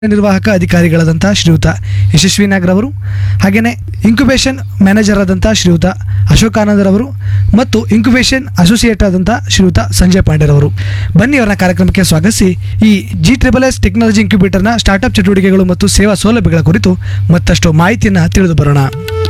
ನಿರ್ವಾಹಕ ಅಧಿಕಾರಿಗಳಾದಂಥ ಶ್ರೀಯುತ ಯಶಸ್ವಿ ನಾಗ್ರವರು ಹಾಗೆಯೇ ಇಂಕ್ಯುಬೇಷನ್ ಮ್ಯಾನೇಜರ್ ಆದಂಥ ಶ್ರೀಯುತ ಅಶೋಕಾನಂದರವರು ಮತ್ತು ಇಂಕ್ಯುಬೇಷನ್ ಅಸೋಸಿಯೇಟ್ ಆದಂಥ ಶ್ರೀಯುತ ಸಂಜಯ್ ಪಾಂಡೆರವರು ಬನ್ನಿ ಅವರನ್ನ ಕಾರ್ಯಕ್ರಮಕ್ಕೆ ಸ್ವಾಗತಿಸಿ ಈ ಜಿ ಟ್ರಿಬಲ್ ಎಸ್ ಟೆಕ್ನಾಲಜಿ ಇಂಕ್ಯುಬೇಟರ್ನ ಸ್ಟಾರ್ಟ್ಅಪ್ ಚಟುವಟಿಕೆಗಳು ಮತ್ತು ಸೇವಾ ಸೌಲಭ್ಯಗಳ ಕುರಿತು ಮತ್ತಷ್ಟು ಮಾಹಿತಿಯನ್ನು ತಿಳಿದು ಬರೋಣ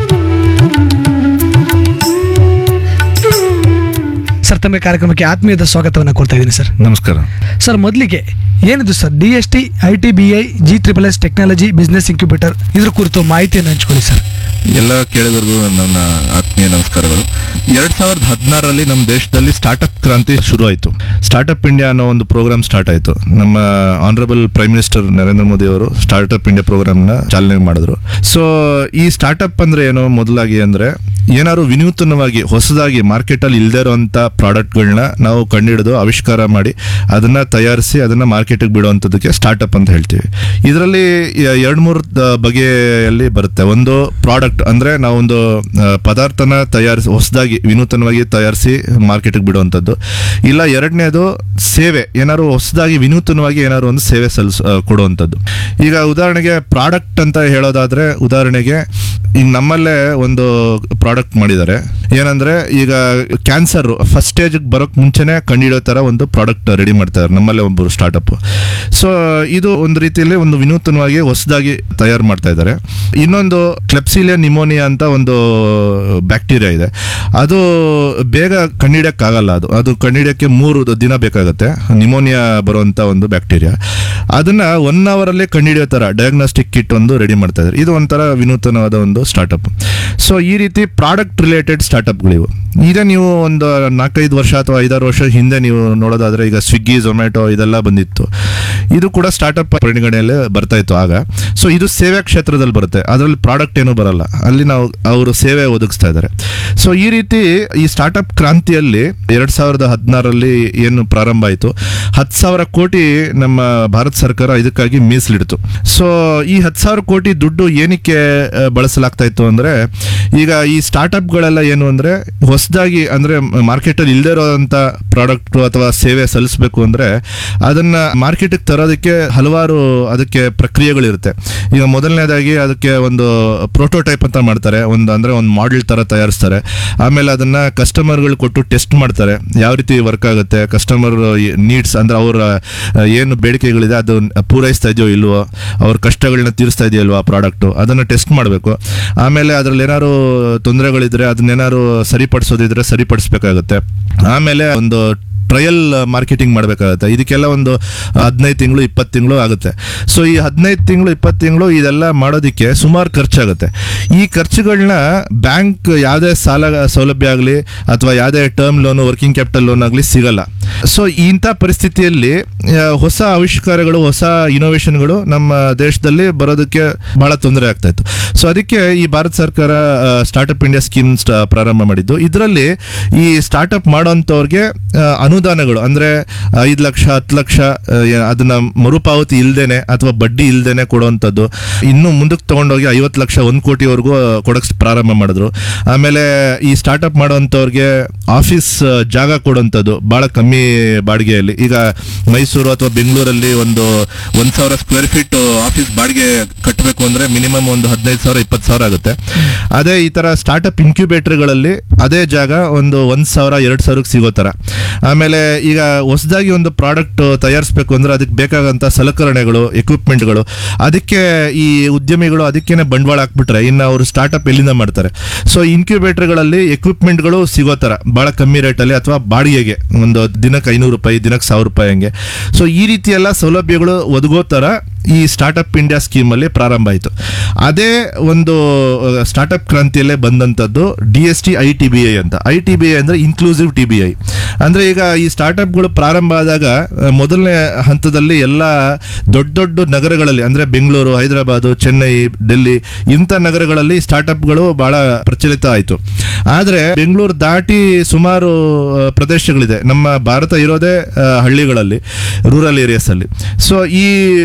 ಸರ್ ತಮ್ಮ ಕಾರ್ಯಕ್ರಮಕ್ಕೆ ಆತ್ಮೀಯದ ಸ್ವಾಗತವನ್ನು ಕೊಡ್ತಾ ಇದ್ದೀನಿ ಸರ್ ನಮಸ್ಕಾರ ಸರ್ ಮೊದಲಿಗೆ ಏನಿದು sir D S T I T B I G triple S technology business incubator ಇದ್ರ ಕುರಿತು ಮಾಹಿತಿಯನ್ನು ಹಂಚ್ಕೊಳ್ಳಿ ಸರ್ ಎಲ್ಲ ಕೇಳಿದರಿಗೂ ನನ್ನ ಆತ್ಮೀಯ ನಮಸ್ಕಾರಗಳು ಎರಡ್ ಸಾವಿರದ ಹದಿನಾರರಲ್ಲಿ ನಮ್ಮ ದೇಶದಲ್ಲಿ ಸ್ಟಾರ್ಟ್ಅಪ್ ಕ್ರಾಂತಿ ಶುರು ಆಯಿತು ಸ್ಟಾರ್ಟ್ಅಪ್ ಇಂಡಿಯಾ ಅನ್ನೋ ಒಂದು ಪ್ರೋಗ್ರಾಮ್ ಸ್ಟಾರ್ಟ್ ಆಯಿತು ನಮ್ಮ honourable prime minister Narendra Modi ಅವರು ಸ್ಟಾರ್ಟ್ಅಪ್ ಇಂಡಿಯಾ ಪ್ರೋಗ್ರಾಮ್ನ ಚಾಲನೆ ಮಾಡಿದ್ರು ಸೊ ಈ ಸ್ಟಾರ್ಟ್ಅಪ್ ಅಂದ್ರೆ ಏನು ಮೊದಲಾಗಿ ಅಂದ್ರೆ ಏನಾದ್ರು ವಿನೂತನವಾಗಿ ಹೊಸದಾಗಿ ಮಾರ್ಕೆಟಲ್ಲಿ ಇಲ್ಲದೆ ಇರುವಂಥ ಪ್ರಾಡಕ್ಟ್ಗಳನ್ನ ನಾವು ಕಂಡುಹಿಡಿದು ಆವಿಷ್ಕಾರ ಮಾಡಿ ಅದನ್ನ ತಯಾರಿಸಿ ಅದನ್ನ ಮಾರ್ಕೆಟಿಗೆ ಬಿಡುವಂಥದ್ದಕ್ಕೆ ಸ್ಟಾರ್ಟ್ಅಪ್ ಅಂತ ಹೇಳ್ತೀವಿ ಇದರಲ್ಲಿ ಎರಡು ಮೂರು ಬಗೆಯಲ್ಲಿ ಬರುತ್ತೆ ಒಂದು ಪ್ರಾಡಕ್ಟ್ ಅಂದ್ರೆ ನಾವೊಂದು ಆ, ಪದಾರ್ಥನ ತಯಾರಿಸಿ ಹೊಸದಾಗಿ ವಿನೂತನವಾಗಿ ತಯಾರಿಸಿ ಮಾರ್ಕೆಟಿಗೆ ಬಿಡುವಂಥದ್ದು ಇಲ್ಲ ಎರಡನೇದು ಸೇವೆ ಏನಾದ್ರು ಹೊಸದಾಗಿ ವಿನೂತನವಾಗಿ ಏನಾದ್ರು ಒಂದು ಸೇವೆ ಸಲ್ಲಿಸ ಆ, ಕೊಡುವಂಥದ್ದು ಈಗ ಉದಾಹರಣೆಗೆ ಪ್ರಾಡಕ್ಟ್ ಅಂತ ಹೇಳೋದಾದ್ರೆ ಉದಾಹರಣೆಗೆ ಈಗ ನಮ್ಮಲ್ಲೇ ಒಂದು ಪ್ರಾಡಕ್ಟ್ ಮಾಡಿದ್ದಾರೆ ಏನಂದ್ರೆ ಈಗ ಕ್ಯಾನ್ಸರ್ ಫಸ್ಟ್ ಸ್ಟೇಜ್ ಬರೋಕ್ ಮುಂಚೆನೆ ಕಂಡಿಡೋ ತರ ಒಂದು ಪ್ರಾಡಕ್ಟ್ ರೆಡಿ ಮಾಡ್ತಾರೆ ನಮ್ಮಲ್ಲೇ ಒಬ್ಬರು ಸ್ಟಾರ್ಟ್ಅಪ್ ಸೊ ಇದು ಒಂದು ರೀತಿಯಲ್ಲಿ ಒಂದು ವಿನೂತನವಾಗಿ ಹೊಸದಾಗಿ ತಯಾರು ಮಾಡ್ತಾ ಇದ್ದಾರೆ ಇನ್ನೊಂದು ಕ್ಲೆಪ್ಸಿಲಿಯಾ ನಿಮೋನಿಯಾ ಅಂತ ಒಂದು ಬ್ಯಾಕ್ಟೀರಿಯಾ ಇದೆ ಅದು ಬೇಗ ಕಂಡಿಡಿಯಕ್ಕಾಗಲ್ಲ ಅದು ಅದು ಕಂಡಿಡಿಯಕ್ಕೆ ಮೂರು ದಿನ ಬೇಕಾಗುತ್ತೆ ನಿಮೋನಿಯಾ ಬರುವಂತ ಒಂದು ಬ್ಯಾಕ್ಟೀರಿಯಾ ಅದನ್ನ ಒನ್ ಅವರಲ್ಲೇ ಕಂಡುಹಿಡಿಯೋ ತರ ಡಯಾಗ್ನೋಸ್ಟಿಕ್ ಕಿಟ್ ಒಂದು ರೆಡಿ ಮಾಡ್ತಾ ಇದ್ದಾರೆ ಇದು ಒಂಥರ ವಿನೂತನವಾದ ಒಂದು ಸ್ಟಾರ್ಟ್ಅಪ್ ಸೊ ಈ ರೀತಿ ಪ್ರಾಡಕ್ಟ್ ರಿಲೇಟೆಡ್ ಸ್ಟಾರ್ಟ್ಅಪ್ಗಳಿವು ಈಗ ನೀವು ಒಂದು ನಾಲ್ಕೈದು ವರ್ಷ ಅಥವಾ ಐದಾರು ವರ್ಷ ಹಿಂದೆ ನೀವು ನೋಡೋದಾದ್ರೆ ಈಗ ಸ್ವಿಗ್ಗಿ ಝೊಮ್ಯಾಟೊ ಇದೆಲ್ಲ ಬಂದಿತ್ತು ಇದು ಕೂಡ ಸ್ಟಾರ್ಟ್ಅಪ್ ಪರಿಗಣನೆಯಲ್ಲಿ ಬರ್ತಾ ಇತ್ತು ಆಗ ಸೊ ಇದು ಸೇವೆ ಕ್ಷೇತ್ರದಲ್ಲಿ ಬರುತ್ತೆ ಅದರಲ್ಲಿ ಪ್ರಾಡಕ್ಟ್ ಏನೂ ಬರಲ್ಲ ಅಲ್ಲಿ ನಾವು ಅವರು ಸೇವೆ ಒದಗಿಸ್ತಾ ಇದ್ದಾರೆ ಸೊ ಈ ರೀತಿ ಈ ಸ್ಟಾರ್ಟ್ಅಪ್ ಕ್ರಾಂತಿಯಲ್ಲಿ ಎರಡ್ ಸಾವಿರದ ಹದಿನಾರರಲ್ಲಿ ಏನು ಪ್ರಾರಂಭ ಆಯಿತು ಹತ್ತು ಸಾವಿರ ಕೋಟಿ ನಮ್ಮ ಭಾರತ ಸರ್ಕಾರ ಇದಕ್ಕಾಗಿ ಮೀಸಲಿಡ್ತು ಸೊ ಈ ಹತ್ತು ಸಾವಿರ ಕೋಟಿ ದುಡ್ಡು ಏನಕ್ಕೆ ಆ, ಬಳಸಲಾಗ್ತಾ ಇತ್ತು ಅಂದ್ರೆ ಈಗ ಈ ಸ್ಟಾರ್ಟ್ಅಪ್ಗಳೆಲ್ಲ ಏನು ಅಂದ್ರೆ ಹೊಸದಾಗಿ ಅಂದ್ರೆ ಮಾರ್ಕೆಟಲ್ಲಿ ಇಲ್ಲದೆ ಇರೋಂಥ ಪ್ರಾಡಕ್ಟ್ ಅಥವಾ ಸೇವೆ ಸಲ್ಲಿಸಬೇಕು ಅಂದ್ರೆ ಅದನ್ನ ಮಾರ್ಕೆಟಿಗೆ ತರೋದಕ್ಕೆ ಹಲವಾರು ಅದಕ್ಕೆ ಪ್ರಕ್ರಿಯೆಗಳಿರುತ್ತೆ ಈಗ ಮೊದಲನೇದಾಗಿ ಅದಕ್ಕೆ ಒಂದು ಪ್ರೋಟೋಟೈಪ್ ಅಂತ ಮಾಡ್ತಾರೆ ಒಂದು ಅಂದ್ರೆ ಒಂದು ಮಾಡೆಲ್ ತರ ತಯಾರಿಸ್ತಾರೆ ಆಮೇಲೆ ಅದನ್ನ ಕಸ್ಟಮರ್ಗಳು ಕೊಟ್ಟು ಟೆಸ್ಟ್ ಮಾಡ್ತಾರೆ ಯಾವ ರೀತಿ ವರ್ಕ್ ಆಗುತ್ತೆ ಕಸ್ಟಮರ್ ನೀಡ್ಸ್ ಅಂದ್ರೆ ಅವರ ಏನು ಬೇಡಿಕೆಗಳಿದೆ ಅದು ಪೂರೈಸ್ತಾ ಇದೆಯೋ ಇಲ್ವೋ ಅವ್ರ ಕಷ್ಟಗಳನ್ನ ತೀರಿಸ್ತಾ ಇದೆಯೋ ಇಲ್ವೋ ಆ ಪ್ರಾಡಕ್ಟ್ ಅದನ್ನ ಟೆಸ್ಟ್ ಮಾಡಬೇಕು ಆಮೇಲೆ ಅದ್ರಲ್ಲಿ ಏನಾದ್ರು ತೊಂದರೆಗಳಿದ್ರೆ ಅದನ್ನೇನಾದ್ರು ಸರಿಪಡಿಸೋದಿದ್ರೆ ಸರಿಪಡಿಸ್ಬೇಕಾಗುತ್ತೆ ಆಮೇಲೆ ಒಂದು ಟ್ರಯಲ್ ಮಾರ್ಕೆಟಿಂಗ್ ಮಾಡಬೇಕಾಗುತ್ತೆ ಇದಕ್ಕೆಲ್ಲ ಒಂದು ಹದಿನೈದು ತಿಂಗಳು ಇಪ್ಪತ್ತು ತಿಂಗಳು ಆಗುತ್ತೆ ಸೊ ಈ ಹದಿನೈದು ತಿಂಗಳು ಇಪ್ಪತ್ತು ತಿಂಗಳು ಇದೆಲ್ಲ ಮಾಡೋದಕ್ಕೆ ಸುಮಾರು ಖರ್ಚಾಗುತ್ತೆ ಈ ಖರ್ಚುಗಳನ್ನ ಬ್ಯಾಂಕ್ ಯಾವುದೇ ಸಾಲ ಸೌಲಭ್ಯ ಆಗಲಿ ಅಥವಾ ಯಾವುದೇ term loan working capital loan ಆಗಲಿ ಸಿಗಲ್ಲ ಸೊ ಇಂಥ ಪರಿಸ್ಥಿತಿಯಲ್ಲಿ ಆ, ಹೊಸ ಆವಿಷ್ಕಾರಗಳು ಹೊಸ ಇನೋವೇಷನ್ಗಳು ನಮ್ಮ ದೇಶದಲ್ಲಿ ಬರೋದಕ್ಕೆ ಬಹಳ ತೊಂದರೆ ಆಗ್ತಾ ಇತ್ತು ಸೊ ಅದಕ್ಕೆ ಈ ಭಾರತ ಸರ್ಕಾರ ಸ್ಟಾರ್ಟ್ಅಪ್ ಇಂಡಿಯಾ ಸ್ಕೀಮ್ ಪ್ರಾರಂಭ ಮಾಡಿದ್ದು ಇದರಲ್ಲಿ ಈ ಸ್ಟಾರ್ಟ್ಅಪ್ ಮಾಡೋಂಥವ್ರಿಗೆ ಆ, ಅನುದಾನಗಳು ಅಂದ್ರೆ ಐದು ಲಕ್ಷ ಹತ್ತು ಲಕ್ಷ ಆ, ಏ- ಅದನ್ನ ಮರುಪಾವತಿ ಇಲ್ದೇನೆ ಅಥವಾ ಬಡ್ಡಿ ಇಲ್ದೇನೆ ಕೊಡುವಂಥದ್ದು ಇನ್ನು ಮುಂದಕ್ಕೆ ತಗೊಂಡೋಗಿ ಐವತ್ತು ಲಕ್ಷ ಒಂದು ಕೋಟಿವರೆಗೂ ಕೊಡಕ್ ಪ್ರಾರಂಭ ಮಾಡಿದ್ರು ಆಮೇಲೆ ಈ ಸ್ಟಾರ್ಟ್ಅಪ್ ಮಾಡೋಂಥವ್ರಿಗೆ ಆಫೀಸ್ ಆ, ಜಾಗ ಕೊಡುವಂಥದ್ದು ಬಹಳ ಕಮ್ಮಿ ಬಾಡಿಗೆಯಲ್ಲಿ ಈಗ ಮೈಸೂರು ಅಥವಾ ಬೆಂಗಳೂರಲ್ಲಿ ಒಂದು ಒಂದ್ ಸಾವಿರ ಸ್ಕ್ವೇರ್ ಫೀಟ್ ಆಫೀಸ್ ಬಾಡಿಗೆ ಕಟ್ಟಬೇಕು ಅಂದ್ರೆ ಮಿನಿಮಮ್ ಒಂದು ಹದಿನೈದು ಸಾವಿರ ಇಪ್ಪತ್ತು ಸಾವಿರ ಆಗುತ್ತೆ ಅದೇ ಈ ತರ ಸ್ಟಾರ್ಟ್ಅಪ್ ಇನ್ಕ್ಯುಬೇಟರ್ಗಳಲ್ಲಿ ಅದೇ ಜಾಗ ಒಂದು ಒಂದ್ ಸಾವಿರ ಎರಡ್ ಸಾವಿರಕ್ಕೆ ಸಿಗೋ ತರ ಆಮೇಲೆ ಈಗ ಹೊಸದಾಗಿ ಒಂದು ಪ್ರಾಡಕ್ಟ್ ತಯಾರಿಸಬೇಕು ಅಂದ್ರೆ ಅದಕ್ಕೆ ಬೇಕಾಗಂತ ಸಲಕರಣೆಗಳು ಎಕ್ವಿಪ್ಮೆಂಟ್ಗಳು ಅದಕ್ಕೆ ಈ ಉದ್ಯಮಿಗಳು ಅದಕ್ಕೇನೆ ಬಂಡವಾಳ ಹಾಕ್ಬಿಟ್ರೆ ಇನ್ನು ಅವರು ಸ್ಟಾರ್ಟ್ಅಪ್ ಎಲ್ಲಿಂದ ಮಾಡ್ತಾರೆ ಸೊ ಇನ್ಕ್ಯುಬೇಟರ್ಗಳಲ್ಲಿ ಎಕ್ವಿಪ್ಮೆಂಟ್ಗಳು ಸಿಗೋ ತರ ಬಹಳ ಕಮ್ಮಿ ರೇಟಲ್ಲಿ ಅಥವಾ ಬಾಡಿಗೆಗೆ ಒಂದು ದಿನಕ್ಕೆ ಐನೂರು ರೂಪಾಯಿ ದಿನಕ್ಕೆ ಸಾವಿರ ರೂಪಾಯಿ ಹಂಗೆ ಸೊ ಈ ರೀತಿ ಎಲ್ಲ ಸೌಲಭ್ಯಗಳು ಒದಗೋ ತರ ಈ ಸ್ಟಾರ್ಟ್ಅಪ್ ಇಂಡಿಯಾ ಸ್ಕೀಮ್ ಅಲ್ಲಿ ಪ್ರಾರಂಭ ಆಯಿತು ಅದೇ ಒಂದು ಸ್ಟಾರ್ಟ್ಅಪ್ ಕ್ರಾಂತಿಯಲ್ಲೇ ಬಂದಂಥದ್ದು D S T I T B I ಅಂತ ಐ ಟಿ ಬಿ ಐ ಅಂದ್ರೆ ಇನ್ಕ್ಲೂಸಿವ್ ಟಿ ಬಿ ಐ ಅಂದ್ರೆ ಈಗ ಈ ಸ್ಟಾರ್ಟ್ಅಪ್ಗಳು ಪ್ರಾರಂಭ ಆದಾಗ ಆ, ಮೊದಲನೇ ಹಂತದಲ್ಲಿ ಎಲ್ಲ ದೊಡ್ಡ ದೊಡ್ಡ ನಗರಗಳಲ್ಲಿ ಅಂದ್ರೆ ಬೆಂಗಳೂರು ಹೈದರಾಬಾದು ಚೆನ್ನೈ ಡೆಲ್ಲಿ ಇಂಥ ನಗರಗಳಲ್ಲಿ ಸ್ಟಾರ್ಟ್ಅಪ್ಗಳು ಬಹಳ ಪ್ರಚಲಿತ ಆಯಿತು ಆದ್ರೆ ಬೆಂಗಳೂರು ದಾಟಿ ಸುಮಾರು ಆ, ಪ್ರದೇಶಗಳಿದೆ ನಮ್ಮ ಭಾರತ ಇರೋದೇ ಆ, ಹಳ್ಳಿಗಳಲ್ಲಿ ರೂರಲ್ ಏರಿಯಾಸ್ ಅಲ್ಲಿ ಸೊ ಈ ಬೇರೆ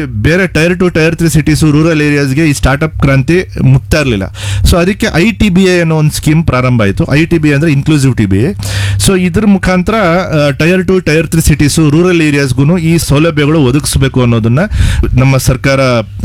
tier two tier three cities rural ಏರಿಯಾಸ್ಗೆ ಈ ಸ್ಟಾರ್ಟ್ಅಪ್ ಕ್ರಾಂತಿ ಮುಟ್ತಾ ಇರಲಿಲ್ಲ ಸೊ ಅದಕ್ಕೆ ಐ ಟಿ ಬಿ ಎ ಅನ್ನೋ ಒಂದು ಸ್ಕೀಮ್ ಪ್ರಾರಂಭ ಆಯಿತು ಐ ಟಿ ಬಿ ಅಂದರೆ inclusive T B A so ಇದ್ರ ಮುಖಾಂತರ tier two tier three cities rural ಏರಿಯಾಸ್ಗೂ ಈ ಸೌಲಭ್ಯಗಳು ಒದಗಿಸಬೇಕು ಅನ್ನೋದನ್ನ ನಮ್ಮ ಸರ್ಕಾರ